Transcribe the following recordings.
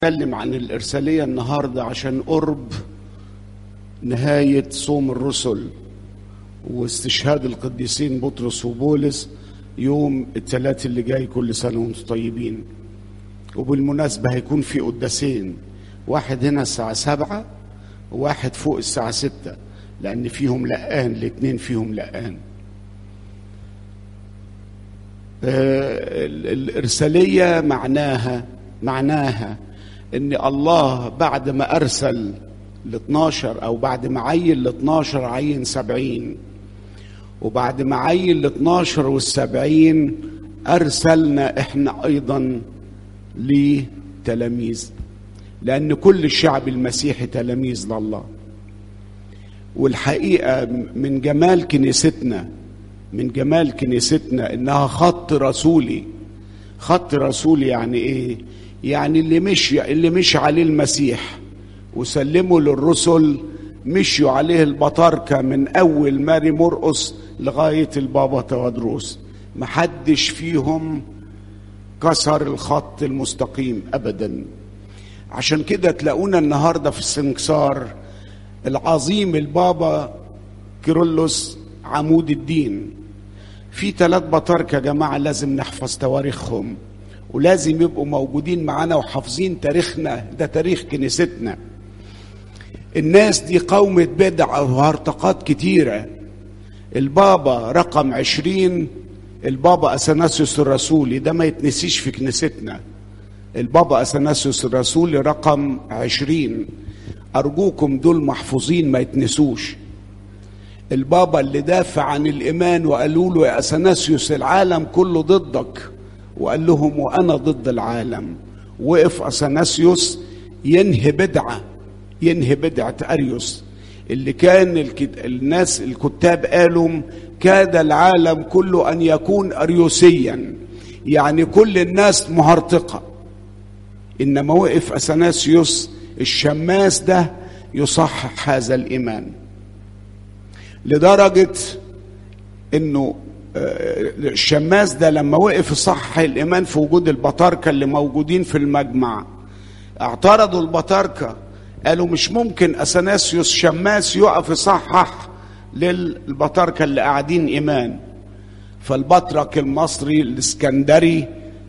اتكلم عن الإرسالية النهاردة عشان قرب نهاية صوم الرسل واستشهاد القديسين بطرس وبولس يوم الثلاث اللي جاي كل سنة وانتم طيبين وبالمناسبة هيكون في قداسين واحد هنا الساعة سبعة وواحد فوق الساعة ستة لأن فيهم لقان الاتنين فيهم لقان آه الإرسالية معناها معناها ان الله بعد ما ارسل ال 12 او بعد ما عين ال 12 عين 70 وبعد ما عين ال 12 وال 70 ارسلنا احنا ايضا لتلاميذ لان كل الشعب المسيحي تلاميذ لله والحقيقه من جمال كنيستنا من جمال كنيستنا انها خط رسولي خط رسولي يعني ايه يعني اللي مشي اللي مشي عليه المسيح وسلموا للرسل مشوا عليه البطاركة من أول ماري مرقس لغاية البابا توادروس محدش فيهم كسر الخط المستقيم أبدا عشان كده تلاقونا النهاردة في السنكسار العظيم البابا كيرلس عمود الدين في ثلاث بطاركة يا جماعة لازم نحفظ تواريخهم ولازم يبقوا موجودين معانا وحافظين تاريخنا ده تاريخ كنيستنا الناس دي قومة بدع وهرطقات كتيرة البابا رقم عشرين البابا أثناسيوس الرسولي ده ما يتنسيش في كنيستنا البابا أثناسيوس الرسولي رقم عشرين أرجوكم دول محفوظين ما يتنسوش البابا اللي دافع عن الإيمان وقالوا له يا أثناسيوس العالم كله ضدك وقال لهم وانا ضد العالم وقف اثناسيوس ينهي بدعه ينهي بدعه اريوس اللي كان الكت... الناس الكتاب قالوا كاد العالم كله ان يكون اريوسيا يعني كل الناس مهرطقه انما وقف اثناسيوس الشماس ده يصحح هذا الايمان لدرجه انه الشماس ده لما وقف صح الايمان في وجود البطاركه اللي موجودين في المجمع اعترضوا البطاركه قالوا مش ممكن اثناسيوس شماس يقف يصحح للبطاركه اللي قاعدين ايمان فالبطرك المصري الاسكندري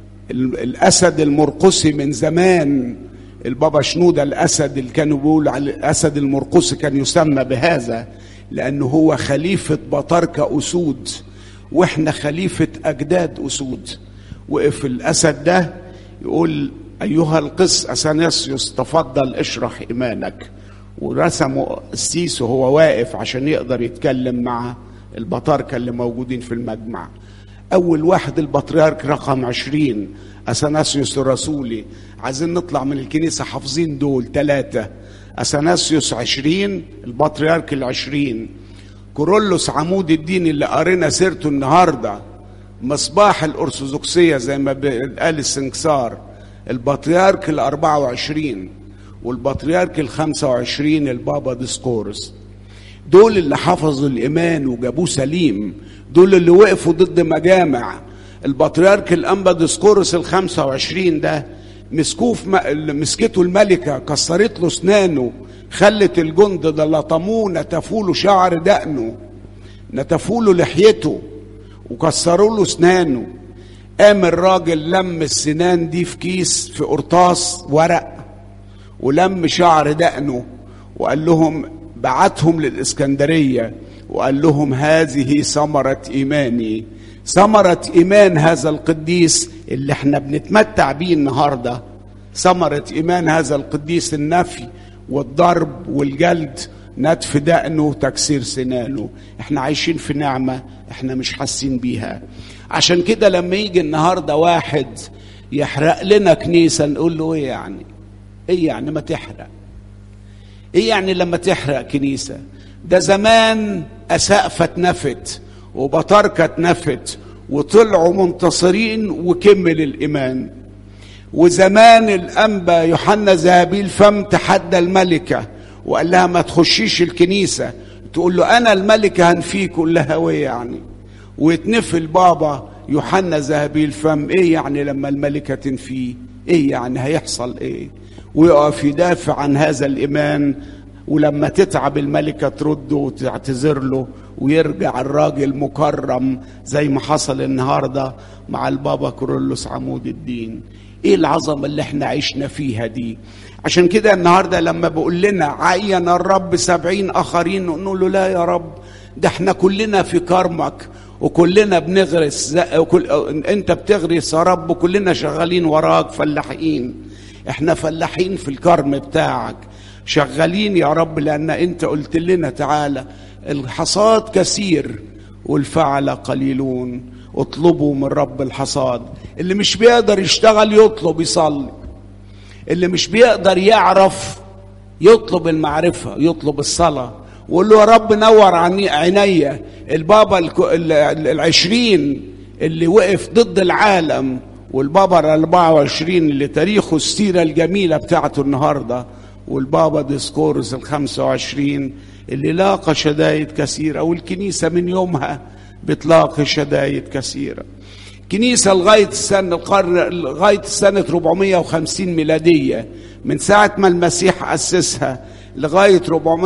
الاسد المرقسي من زمان البابا شنودة الاسد اللي كانوا بيقولوا على الاسد المرقسي كان يسمى بهذا لانه هو خليفه بطاركه اسود واحنا خليفة أجداد أسود وقف الأسد ده يقول أيها القس أثناسيوس تفضل اشرح إيمانك ورسموا السيس وهو واقف عشان يقدر يتكلم مع البطاركة اللي موجودين في المجمع أول واحد البطريرك رقم عشرين أثناسيوس الرسولي عايزين نطلع من الكنيسة حافظين دول ثلاثة أثناسيوس عشرين البطريرك العشرين كورولوس عمود الدين اللي قرينا سيرته النهارده مصباح الأرثوذكسية زي ما قال السنكسار البطريرك ال 24 والبطريرك ال 25 البابا ديسكورس دول اللي حفظوا الإيمان وجابوه سليم دول اللي وقفوا ضد مجامع البطريرك الأنبا ديسكورس ال 25 ده مسكوه مسكته الملكة كسرت له أسنانه خلت الجند ده لطموه نتفوا له شعر دقنه نتفوا له لحيته وكسروا له اسنانه قام الراجل لم السنان دي في كيس في قرطاس ورق ولم شعر دقنه وقال لهم بعتهم للإسكندرية وقال لهم هذه ثمرة إيماني ثمرة إيمان هذا القديس اللي احنا بنتمتع بيه النهاردة ثمرة إيمان هذا القديس النفي والضرب والجلد نتف دقنه تكسير سنانه احنا عايشين في نعمة احنا مش حاسين بيها عشان كده لما يجي النهاردة واحد يحرق لنا كنيسة نقول له ايه يعني ايه يعني ما تحرق ايه يعني لما تحرق كنيسة ده زمان أسقفة اتنفت وبطاركة اتنفت وطلعوا منتصرين وكمل الإيمان وزمان الأنبا يوحنا ذهبي الفم تحدى الملكة وقال لها ما تخشيش الكنيسة تقول له أنا الملكة هنفيك يقول لها وإيه يعني ويتنفل بابا يوحنا ذهبي الفم إيه يعني لما الملكة تنفيه إيه يعني هيحصل إيه ويقف يدافع عن هذا الايمان ولما تتعب الملكه ترد وتعتذر له ويرجع الراجل مكرم زي ما حصل النهارده مع البابا كورولوس عمود الدين ايه العظمه اللي احنا عشنا فيها دي عشان كده النهارده لما بقول لنا عين الرب سبعين اخرين نقول له لا يا رب ده احنا كلنا في كرمك وكلنا بنغرس وكل... انت بتغرس يا رب وكلنا شغالين وراك فلاحين احنا فلاحين في الكرم بتاعك شغالين يا رب لان انت قلت لنا تعالى الحصاد كثير والفعل قليلون اطلبوا من رب الحصاد اللي مش بيقدر يشتغل يطلب يصلي اللي مش بيقدر يعرف يطلب المعرفة يطلب الصلاة وقول له يا رب نور عني عينيا البابا العشرين اللي وقف ضد العالم والبابا الأربعة وعشرين اللي تاريخه السيرة الجميلة بتاعته النهاردة والبابا ديسكورس الخمسة وعشرين اللي لاقى شدايد كثيرة والكنيسة من يومها بتلاقي شدايد كثيرة كنيسة لغاية السنة القرن لغاية سنة 450 ميلادية من ساعة ما المسيح أسسها لغاية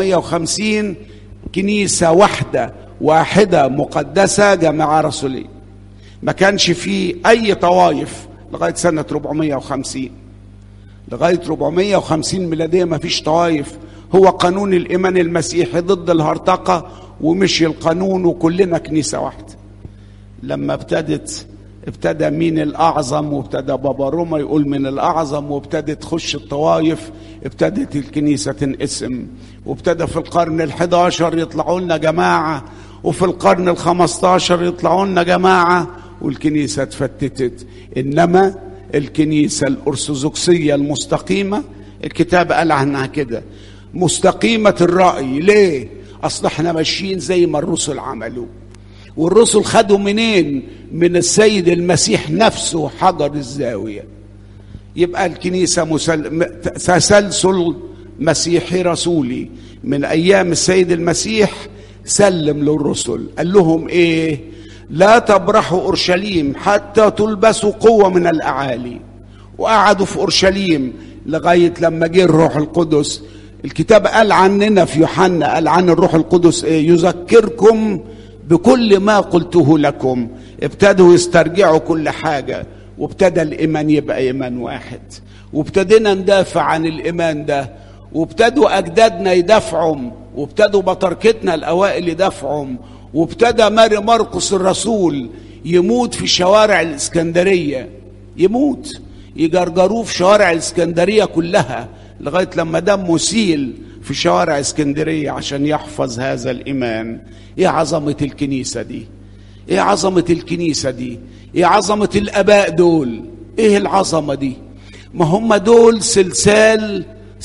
450 كنيسة واحدة واحدة مقدسة جامعة رسولية ما كانش فيه أي طوائف لغاية سنة 450 لغاية 450 ميلادية ما فيش طوائف هو قانون الإيمان المسيحي ضد الهرطقة ومشي القانون وكلنا كنيسة واحدة لما ابتدت ابتدى مين الأعظم وابتدى بابا روما يقول من الأعظم وابتدت تخش الطوائف ابتدت الكنيسة تنقسم وابتدى في القرن الحداشر يطلعوا لنا جماعة وفي القرن الخمستاشر يطلعوا لنا جماعة والكنيسة اتفتتت إنما الكنيسة الأرثوذكسية المستقيمة الكتاب قال عنها كده مستقيمة الرأي ليه؟ أصل احنا ماشيين زي ما الرسل عملوا والرسل خدوا منين؟ من السيد المسيح نفسه حجر الزاوية يبقى الكنيسة مسل... تسلسل مسيحي رسولي من أيام السيد المسيح سلم للرسل قال لهم إيه؟ لا تبرحوا أورشليم حتى تلبسوا قوة من الأعالي وقعدوا في أورشليم لغاية لما جه الروح القدس الكتاب قال عننا في يوحنا قال عن الروح القدس ايه يذكركم بكل ما قلته لكم ابتدوا يسترجعوا كل حاجة وابتدى الإيمان يبقى إيمان واحد وابتدينا ندافع عن الإيمان ده وابتدوا أجدادنا يدافعوا وابتدوا بطركتنا الأوائل يدافعوا وابتدى ماري مرقس الرسول يموت في شوارع الإسكندرية يموت يجرجروه في شوارع الإسكندرية كلها لغايه لما دمه سيل في شوارع اسكندريه عشان يحفظ هذا الايمان ايه عظمه الكنيسه دي ايه عظمه الكنيسه دي ايه عظمه الاباء دول ايه العظمه دي ما هم دول سلسال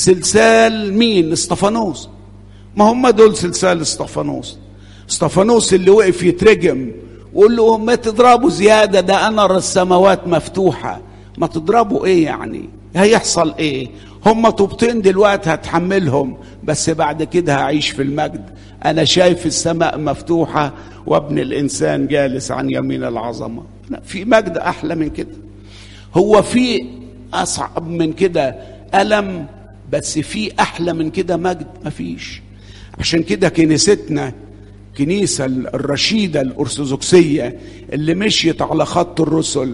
سلسال مين اسطفانوس ما هم دول سلسال اسطفانوس اسطفانوس اللي وقف يترجم وقول له ما تضربوا زياده ده انا السماوات مفتوحه ما تضربوا ايه يعني هيحصل ايه هم طوبتين دلوقتي هتحملهم بس بعد كده هعيش في المجد انا شايف السماء مفتوحه وابن الانسان جالس عن يمين العظمه لا في مجد احلى من كده هو في اصعب من كده الم بس في احلى من كده مجد مفيش عشان كده كنيستنا كنيسة الرشيدة الأرثوذكسية اللي مشيت على خط الرسل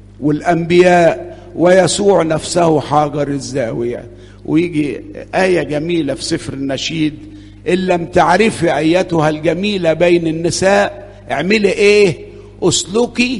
والأنبياء ويسوع نفسه حجر الزاوية ويجي آية جميلة في سفر النشيد إن لم تعرفي أيتها الجميلة بين النساء اعملي إيه أسلكي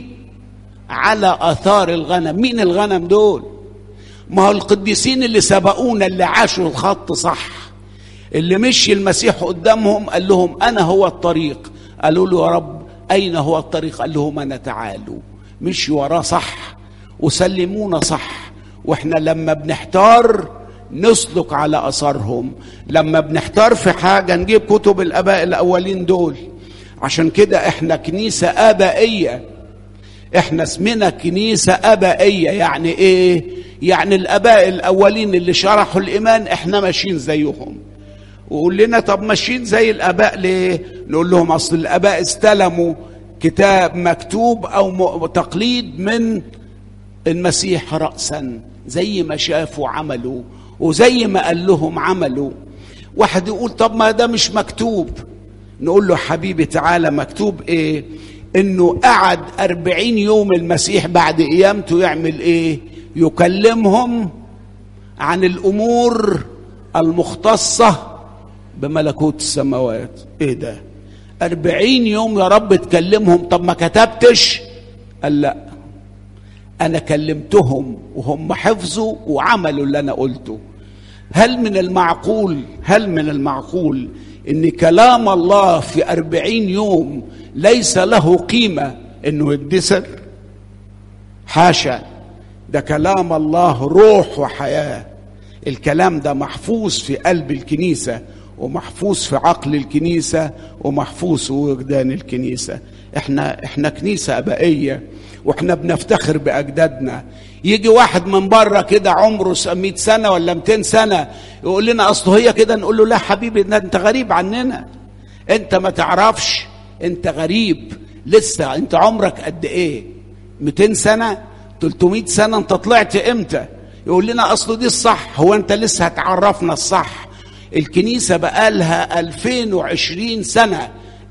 على آثار الغنم مين الغنم دول ما هو القديسين اللي سبقونا اللي عاشوا الخط صح اللي مشي المسيح قدامهم قال لهم أنا هو الطريق قالوا له يا رب أين هو الطريق قال لهم أنا تعالوا مشي وراه صح وسلمونا صح واحنا لما بنحتار نسلك على اثارهم لما بنحتار في حاجه نجيب كتب الاباء الاولين دول عشان كده احنا كنيسه ابائيه احنا اسمنا كنيسه ابائيه يعني ايه يعني الاباء الاولين اللي شرحوا الايمان احنا ماشيين زيهم وقول لنا طب ماشيين زي الاباء ليه نقول لهم اصل الاباء استلموا كتاب مكتوب او تقليد من المسيح رأسا زي ما شافوا عملوا وزي ما قال لهم عملوا واحد يقول طب ما ده مش مكتوب نقول له حبيبي تعالى مكتوب ايه انه قعد أربعين يوم المسيح بعد قيامته يعمل ايه يكلمهم عن الامور المختصة بملكوت السماوات ايه ده أربعين يوم يا رب تكلمهم طب ما كتبتش قال لا انا كلمتهم وهم حفظوا وعملوا اللي انا قلته هل من المعقول هل من المعقول ان كلام الله في أربعين يوم ليس له قيمة انه يدسر حاشا ده كلام الله روح وحياة الكلام ده محفوظ في قلب الكنيسة ومحفوظ في عقل الكنيسة ومحفوظ في وجدان الكنيسة احنا احنا كنيسة أبائية واحنا بنفتخر بأجدادنا يجي واحد من بره كده عمره 100 سنة ولا 200 سنة يقول لنا أصله هي كده نقول له لا حبيبي ده أنت غريب عننا أنت ما تعرفش أنت غريب لسه أنت عمرك قد إيه 200 سنة 300 سنة أنت طلعت إمتى يقول لنا أصله دي الصح هو أنت لسه هتعرفنا الصح الكنيسة بقالها 2020 سنة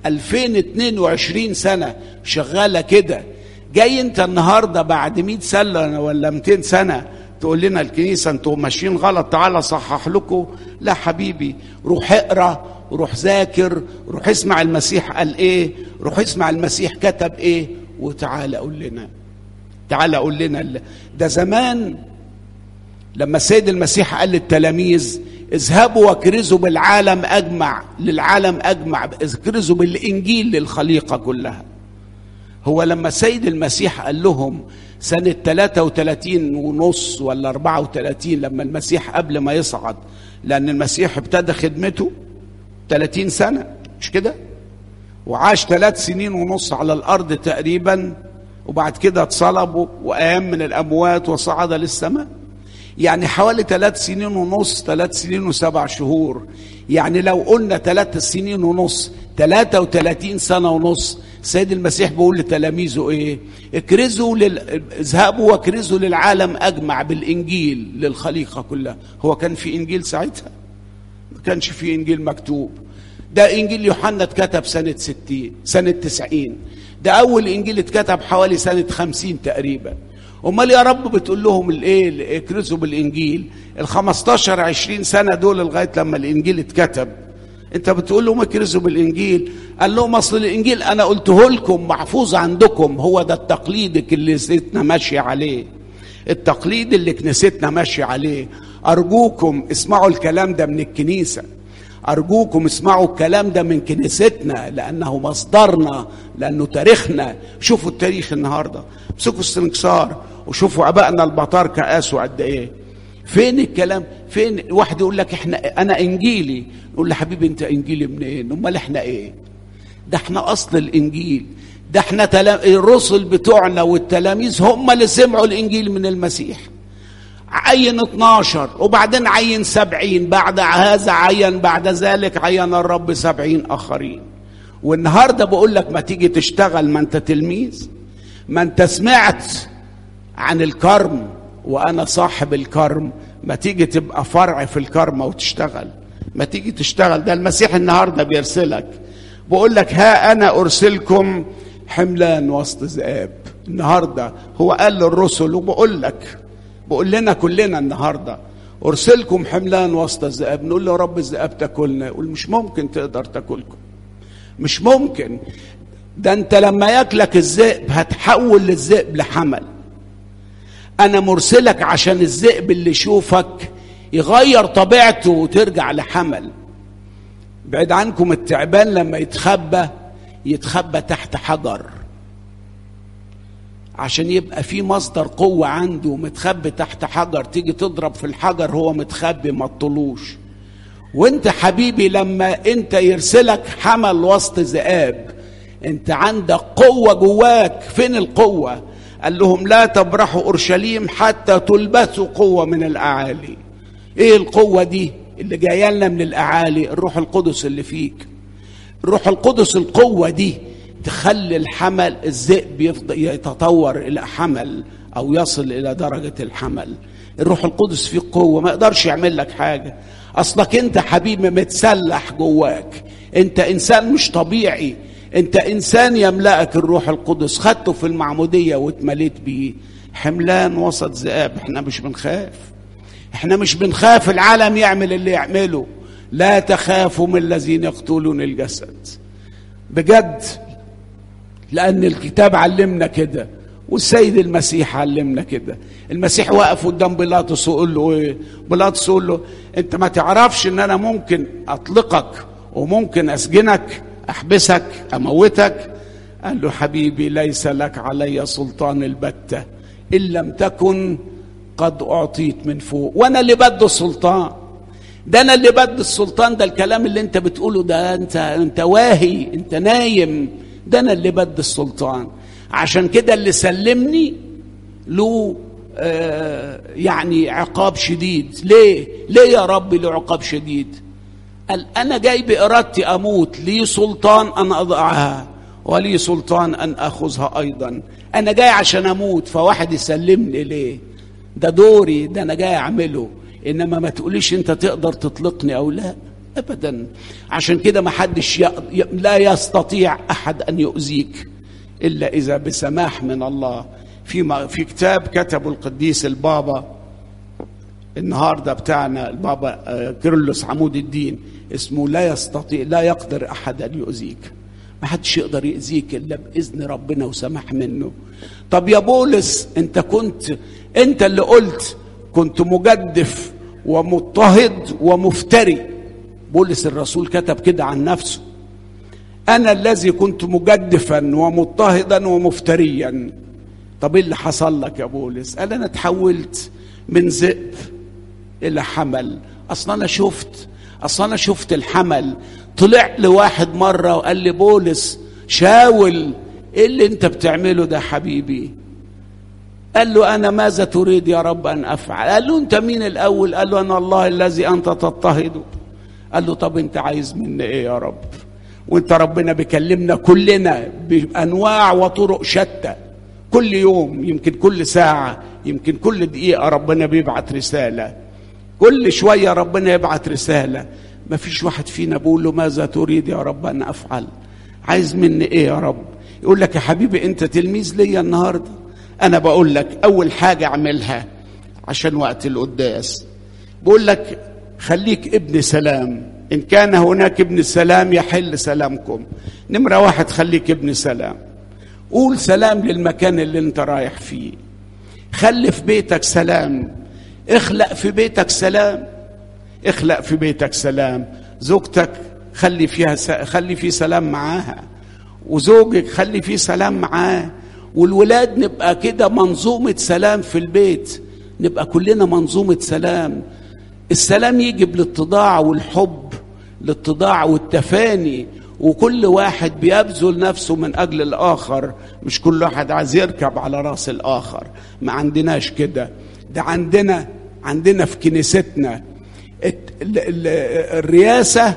2022 سنة شغالة كده جاي انت النهارده بعد 100 سنه ولا 200 سنه تقول لنا الكنيسه انتوا ماشيين غلط تعالى صحح لكم لا حبيبي روح اقرا روح ذاكر روح اسمع المسيح قال ايه روح اسمع المسيح كتب ايه وتعالى قول لنا تعالى قول لنا ده زمان لما السيد المسيح قال للتلاميذ اذهبوا واكرزوا بالعالم اجمع للعالم اجمع اكرزوا بالانجيل للخليقه كلها هو لما السيد المسيح قال لهم سنة 33 ونص ولا 34 لما المسيح قبل ما يصعد لأن المسيح ابتدى خدمته 30 سنة مش كده؟ وعاش ثلاث سنين ونص على الأرض تقريبا وبعد كده اتصلب وقام من الأموات وصعد للسماء يعني حوالي ثلاث سنين ونص ثلاث سنين وسبع شهور يعني لو قلنا ثلاث سنين ونص 33 سنة ونص السيد المسيح بيقول لتلاميذه ايه اكرزوا لل... اذهبوا واكرزوا للعالم اجمع بالانجيل للخليقه كلها هو كان في انجيل ساعتها ما كانش في انجيل مكتوب ده انجيل يوحنا اتكتب سنه 60 سنه 90 ده اول انجيل اتكتب حوالي سنه 50 تقريبا امال يا رب بتقول لهم الايه اكرزوا بالانجيل ال 15 20 سنه دول لغايه لما الانجيل اتكتب انت بتقول لهم اكرزوا بالانجيل قال لهم اصل الانجيل انا قلته لكم محفوظ عندكم هو ده التقليد اللي كنيستنا ماشيه عليه التقليد اللي كنيستنا ماشيه عليه ارجوكم اسمعوا الكلام ده من الكنيسه ارجوكم اسمعوا الكلام ده من كنيستنا لانه مصدرنا لانه تاريخنا شوفوا التاريخ النهارده امسكوا السنكسار وشوفوا ابائنا البطاركه قاسوا قد ايه فين الكلام فين واحد يقول لك احنا انا انجيلي نقول له حبيبي انت انجيلي منين امال احنا ايه ده احنا اصل الانجيل ده احنا تلا... الرسل بتوعنا والتلاميذ هم اللي سمعوا الانجيل من المسيح عين 12 وبعدين عين 70 بعد هذا عين بعد ذلك عين الرب 70 اخرين والنهارده بقول لك ما تيجي تشتغل ما انت تلميذ ما انت سمعت عن الكرم وانا صاحب الكرم ما تيجي تبقى فرع في الكرمه وتشتغل ما تيجي تشتغل ده المسيح النهارده بيرسلك بقول لك ها انا ارسلكم حملان وسط ذئاب النهارده هو قال للرسل وبقول لك بقول لنا كلنا النهارده ارسلكم حملان وسط الذئاب نقول له يا رب الذئاب تاكلنا يقول مش ممكن تقدر تاكلكم مش ممكن ده انت لما ياكلك الذئب هتحول للذئب لحمل انا مرسلك عشان الذئب اللي يشوفك يغير طبيعته وترجع لحمل بعيد عنكم التعبان لما يتخبى يتخبى تحت حجر عشان يبقى في مصدر قوة عنده متخبي تحت حجر تيجي تضرب في الحجر هو متخبي ما تطلوش وانت حبيبي لما انت يرسلك حمل وسط ذئاب انت عندك قوة جواك فين القوة قال لهم لا تبرحوا اورشليم حتى تلبسوا قوة من الاعالي ايه القوة دي اللي جايه لنا من الاعالي الروح القدس اللي فيك الروح القدس القوة دي تخلي الحمل الذئب يتطور الى حمل او يصل الى درجة الحمل الروح القدس فيه قوه ما يقدرش يعمل لك حاجه اصلك انت حبيبي متسلح جواك انت انسان مش طبيعي انت انسان يملأك الروح القدس خدته في المعموديه واتمليت بيه حملان وسط ذئاب احنا مش بنخاف احنا مش بنخاف العالم يعمل اللي يعمله لا تخافوا من الذين يقتلون الجسد بجد لان الكتاب علمنا كده والسيد المسيح علمنا كده المسيح واقف قدام بيلاطس ويقول له ايه بيلاطس يقول له انت ما تعرفش ان انا ممكن اطلقك وممكن اسجنك احبسك اموتك قال له حبيبي ليس لك علي سلطان البته ان لم تكن قد اعطيت من فوق وانا اللي بدي السلطان ده انا اللي بدي السلطان ده الكلام اللي انت بتقوله ده انت انت واهي انت نايم ده انا اللي بدي السلطان عشان كده اللي سلمني له آه يعني عقاب شديد ليه ليه يا رب له عقاب شديد قال انا جاي بارادتي اموت لي سلطان ان اضعها ولي سلطان ان اخذها ايضا انا جاي عشان اموت فواحد يسلمني ليه ده دوري ده انا جاي اعمله انما ما تقوليش انت تقدر تطلقني او لا ابدا عشان كده ما حدش ي... لا يستطيع احد ان يؤذيك الا اذا بسماح من الله في ما في كتاب كتبه القديس البابا النهارده بتاعنا البابا كيرلس عمود الدين اسمه لا يستطيع لا يقدر احد ان يؤذيك ما حدش يقدر يأذيك الا باذن ربنا وسماح منه طب يا بولس انت كنت انت اللي قلت كنت مجدف ومضطهد ومفتري بولس الرسول كتب كده عن نفسه انا الذي كنت مجدفا ومضطهدا ومفتريا طب ايه اللي حصل لك يا بولس قال انا تحولت من ذئب الى حمل اصلا انا شفت اصلا انا شفت الحمل طلع لي واحد مره وقال لي بولس شاول ايه اللي انت بتعمله ده حبيبي قال له انا ماذا تريد يا رب ان افعل قال له انت مين الاول قال له انا الله الذي انت تضطهده قال له طب انت عايز مني ايه يا رب وانت ربنا بيكلمنا كلنا بانواع وطرق شتى كل يوم يمكن كل ساعه يمكن كل دقيقه ربنا بيبعت رساله كل شويه ربنا يبعت رساله ما فيش واحد فينا بيقول له ماذا تريد يا رب ان افعل عايز مني ايه يا رب يقول لك يا حبيبي انت تلميذ ليا النهارده انا بقول لك اول حاجه اعملها عشان وقت القداس بقول لك خليك ابن سلام ان كان هناك ابن سلام يحل سلامكم نمره واحد خليك ابن سلام قول سلام للمكان اللي انت رايح فيه خلي في بيتك سلام اخلق في بيتك سلام اخلق في بيتك سلام زوجتك خلي فيها س... خلي في سلام معاها وزوجك خلي فيه سلام معاه والولاد نبقى كده منظومة سلام في البيت نبقى كلنا منظومة سلام السلام يجي بالاتضاع والحب الاتضاع والتفاني وكل واحد بيبذل نفسه من اجل الاخر مش كل واحد عايز يركب على راس الاخر ما عندناش كده ده عندنا عندنا في كنيستنا الرياسه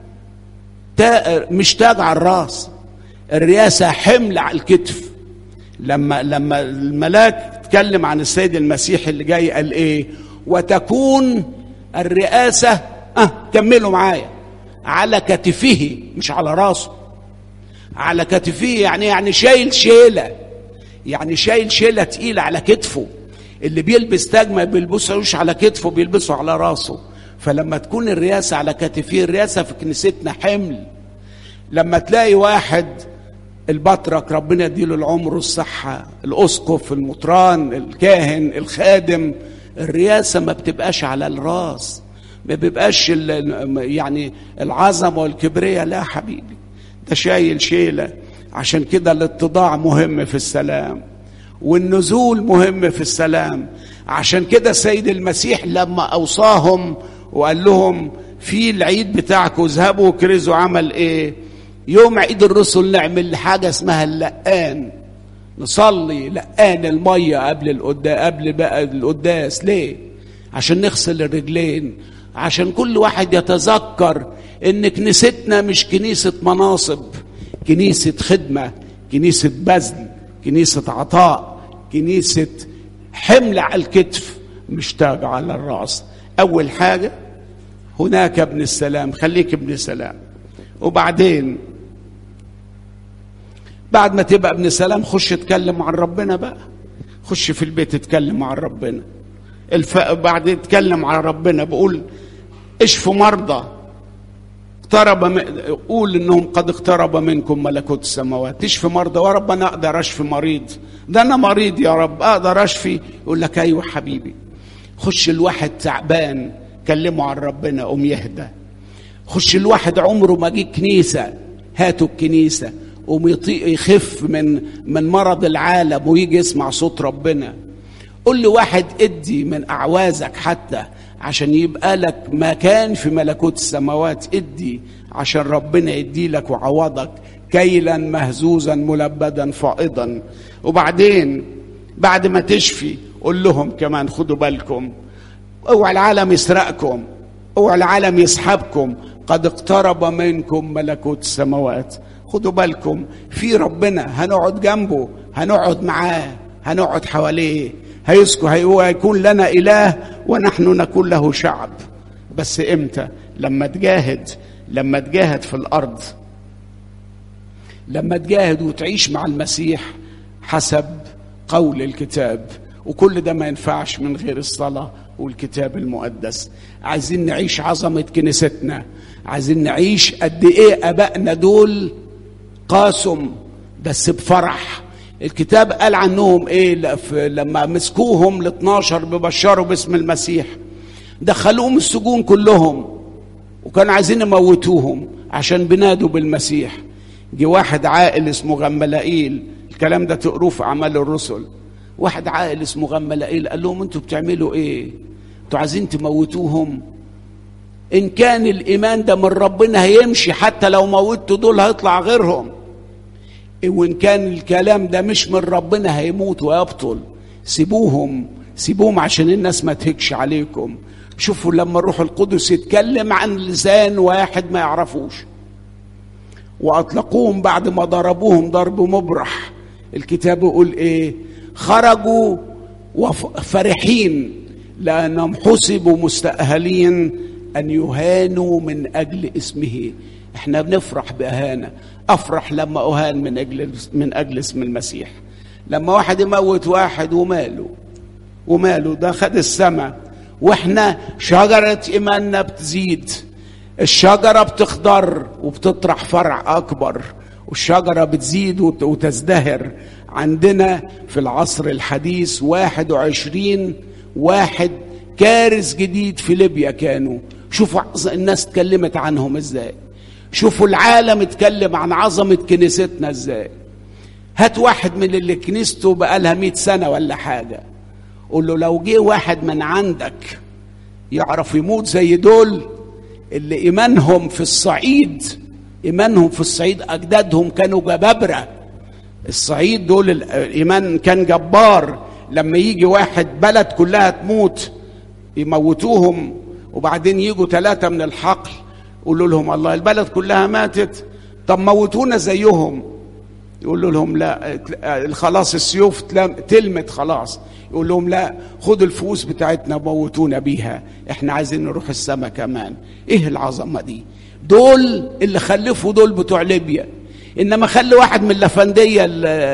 مش تاج على الراس الرياسه حمل على الكتف لما لما الملاك اتكلم عن السيد المسيح اللي جاي قال ايه وتكون الرئاسه اه كملوا معايا على كتفه مش على راسه على كتفه يعني يعني شايل شيله يعني شايل شيله تقيله على كتفه اللي بيلبس تاج ما بيلبسوش على كتفه بيلبسه على راسه فلما تكون الرئاسه على كتفه الرئاسه في كنيستنا حمل لما تلاقي واحد البطرك ربنا يديله العمر والصحة الأسقف المطران الكاهن الخادم الرياسة ما بتبقاش على الراس ما بيبقاش يعني العظمة والكبرياء لا حبيبي ده شايل شيلة عشان كده الاتضاع مهم في السلام والنزول مهم في السلام عشان كده سيد المسيح لما أوصاهم وقال لهم في العيد بتاعكم اذهبوا وكرزوا عمل ايه يوم عيد الرسل نعمل حاجه اسمها اللقان نصلي لقان الميه قبل القداس قبل بقى القداس ليه عشان نغسل الرجلين عشان كل واحد يتذكر ان كنيستنا مش كنيسه مناصب كنيسه خدمه كنيسه بذل كنيسه عطاء كنيسه حمل على الكتف مش تاج على الراس اول حاجه هناك ابن السلام خليك ابن سلام وبعدين بعد ما تبقى ابن سلام خش اتكلم عن ربنا بقى خش في البيت اتكلم عن ربنا الف... بعد اتكلم عن ربنا بقول اشفوا مرضى اقترب م... قول انهم قد اقترب منكم ملكوت السماوات تشفي مرضى يا رب انا اقدر اشفي مريض ده انا مريض يا رب اقدر اشفي يقول لك ايوه حبيبي خش الواحد تعبان كلمه عن ربنا قوم يهدى خش الواحد عمره ما جه كنيسه هاتوا الكنيسه قوم يخف من من مرض العالم ويجي يسمع صوت ربنا قول لواحد ادي من اعوازك حتى عشان يبقى لك مكان في ملكوت السماوات ادي عشان ربنا يدي لك وعوضك كيلا مهزوزا ملبدا فائضا وبعدين بعد ما تشفي قول لهم كمان خدوا بالكم اوعى العالم يسرقكم اوعى العالم يسحبكم قد اقترب منكم ملكوت السماوات خدوا بالكم في ربنا هنقعد جنبه هنقعد معاه هنقعد حواليه هيسكن هيكون لنا اله ونحن نكون له شعب بس امتى لما تجاهد لما تجاهد في الارض لما تجاهد وتعيش مع المسيح حسب قول الكتاب وكل ده ما ينفعش من غير الصلاه والكتاب المقدس عايزين نعيش عظمه كنيستنا عايزين نعيش قد ايه ابائنا دول قاسم بس بفرح الكتاب قال عنهم ايه لما مسكوهم ال 12 ببشروا باسم المسيح دخلوهم السجون كلهم وكانوا عايزين يموتوهم عشان بنادوا بالمسيح جه واحد عاقل اسمه غملائيل الكلام ده تقروه في اعمال الرسل واحد عاقل اسمه غملائيل قال لهم انتوا بتعملوا ايه انتوا عايزين تموتوهم ان كان الايمان ده من ربنا هيمشي حتى لو موتوا دول هيطلع غيرهم وان كان الكلام ده مش من ربنا هيموت ويبطل سيبوهم سيبوهم عشان الناس ما تهكش عليكم شوفوا لما الروح القدس يتكلم عن لسان واحد ما يعرفوش واطلقوهم بعد ما ضربوهم ضرب مبرح الكتاب يقول ايه خرجوا فرحين لانهم حسبوا مستاهلين ان يهانوا من اجل اسمه احنا بنفرح باهانه افرح لما اهان من اجل من اجل اسم المسيح لما واحد يموت واحد وماله وماله ده خد السماء واحنا شجره ايماننا بتزيد الشجره بتخضر وبتطرح فرع اكبر والشجره بتزيد وتزدهر عندنا في العصر الحديث 21 واحد كارث جديد في ليبيا كانوا شوفوا الناس اتكلمت عنهم ازاي شوفوا العالم اتكلم عن عظمة كنيستنا ازاي هات واحد من اللي كنيسته بقالها مئة سنة ولا حاجة قول له لو جه واحد من عندك يعرف يموت زي دول اللي إيمانهم في الصعيد إيمانهم في الصعيد أجدادهم كانوا جبابرة الصعيد دول الإيمان كان جبار لما يجي واحد بلد كلها تموت يموتوهم وبعدين يجوا ثلاثة من الحقل يقولوا لهم الله البلد كلها ماتت طب موتونا زيهم يقولوا لهم لا خلاص السيوف تلمت خلاص يقول لهم لا خدوا الفلوس بتاعتنا موتونا بيها احنا عايزين نروح السما كمان ايه العظمه دي دول اللي خلفوا دول بتوع ليبيا انما خلي واحد من الافنديه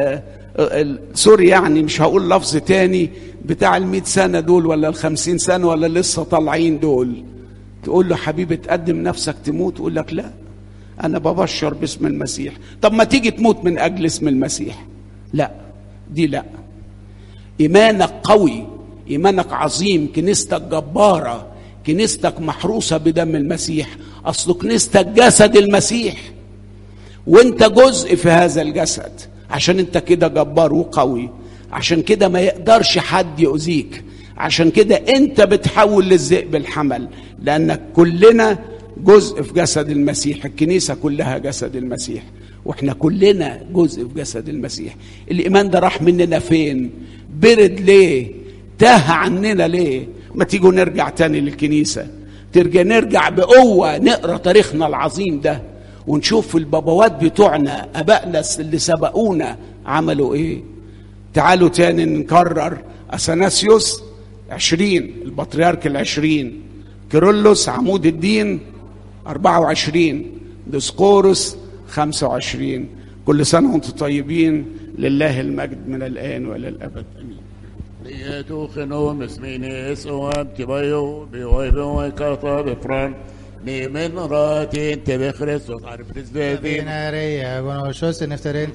سوري يعني مش هقول لفظ تاني بتاع المئة سنة دول ولا الخمسين سنة ولا لسه طالعين دول تقول له حبيبي تقدم نفسك تموت يقول لك لا انا ببشر باسم المسيح طب ما تيجي تموت من اجل اسم المسيح لا دي لا ايمانك قوي ايمانك عظيم كنيستك جباره كنيستك محروسه بدم المسيح اصل كنيستك جسد المسيح وانت جزء في هذا الجسد عشان انت كده جبار وقوي عشان كده ما يقدرش حد يؤذيك عشان كده انت بتحول للذئب الحمل لانك كلنا جزء في جسد المسيح الكنيسه كلها جسد المسيح واحنا كلنا جزء في جسد المسيح الايمان ده راح مننا فين برد ليه تاه عننا ليه ما تيجوا نرجع تاني للكنيسه ترجع نرجع بقوه نقرا تاريخنا العظيم ده ونشوف البابوات بتوعنا ابائنا اللي سبقونا عملوا ايه تعالوا تاني نكرر اثناسيوس عشرين البطريرك العشرين كيرلس عمود الدين أربعة وعشرين ديسقورس خمسة وعشرين كل سنة وانتم طيبين لله المجد من الآن وإلى الأبد آمين Lietu genom sminis og tibayo beoy beoy kata befran ni men ratin tebe Kristus har prisbedin بنارية ونوشوس نفترين